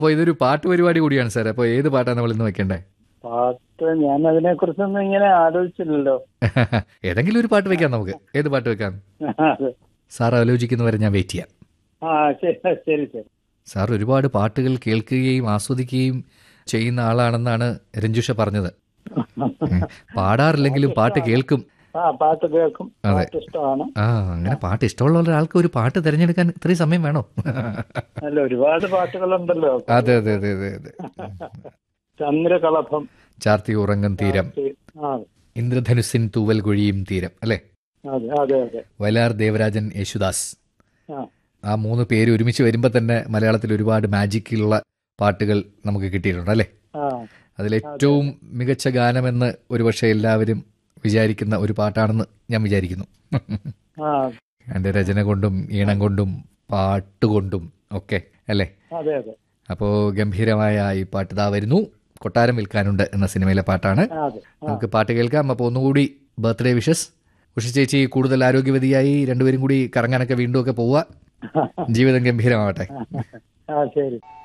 അപ്പോൾ ഇതൊരു പാട്ട് പരിപാടി കൂടിയാണ് സാർ അപ്പോൾ ഏത് പാട്ടാണ് നമ്മൾ ഇന്ന് വെക്കണ്ടേ പാട്ട് ഞാൻ അതിനെ കുറിച്ചൊന്നും ഇങ്ങനെ ആലോചിച്ചില്ലല്ലോ ഏതെങ്കിലും ഒരു പാട്ട് വെക്കാം നമുക്ക് ഏത് പാട്ട് വെക്കാം അതെ. സാർ ആലോചിക്കുന്നവരെ ഞാൻ വെയിറ്റ് ചെയ്യാം ആ ശരി ശരി ശരി സാർ ഒരുപാട് പാട്ടുകൾ കേൾക്കുകയും ആസ്വദിക്കുകയും ചെയ്യുന്ന ആളാണെന്നാണ് രഞ്ജുഷ പറഞ്ഞത് ഉം. പാടാറില്ലെങ്കിലും പാട്ട് കേൾക്കും ആ പാട്ട് കേൾക്കും അതെ. പാട്ട് ഇഷ്ടമാണ് ആ അങ്ങനെ പാട്ട് ഇഷ്ടമുള്ള ഒരാൾക്ക് ഒരു പാട്ട് തിരഞ്ഞെടുക്കാൻ ഇത്രയും സമയം വേണോ അല്ല ഒരുപാട് പാട്ടുകളുണ്ടല്ലോ അതെ അതെ അതെ അതെ അതെ ചന്ദ്രകളഭം ചാർത്തി ഉറങ്ങും തീരം ആ ഇന്ദ്രധനുസിൻ തൂവൽ കുഴിയും തീരം അല്ലേ അതെ അതെ അതെ വയലാർ ദേവരാജൻ യേശുദാസ് ആ ആ മൂന്ന് പേര് ഒരുമിച്ച് വരുമ്പോൾ തന്നെ മലയാളത്തിൽ ഒരുപാട് മാജിക്കുള്ള പാട്ടുകൾ നമുക്ക് കിട്ടിയിട്ടുണ്ട് അല്ലേ ആ അതിലേറ്റവും മികച്ച ഗാനമെന്ന് ഒരുപക്ഷെ എല്ലാവരും വിചാരിക്കുന്ന ഒരു പാട്ടാണെന്ന് ഞാൻ വിചാരിക്കുന്നു ആ എൻ്റെ രചന കൊണ്ടും ഈണം കൊണ്ടും പാട്ടുകൊണ്ടും ഒക്കെ അല്ലേ അതെ അതെ അപ്പോൾ ഗംഭീരമായ ഈ പാട്ട് ഇതാ വരുന്നു കൊട്ടാരം വിൽക്കാനുണ്ട് എന്ന സിനിമയിലെ പാട്ടാണ് ആ, അതെ ആ നമുക്ക് പാട്ട് കേൾക്കാം അപ്പോൾ ഒന്നുകൂടി ബർത്ത്ഡേ വിഷസ് ഉഷ ചേച്ചി കൂടുതൽ ആരോഗ്യവതിയായി രണ്ടുപേരും കൂടി കറങ്ങാനൊക്കെ വീണ്ടും ഒക്കെ പോവുക ജീവിതം ഗംഭീരമാവട്ടെ ആ ശരി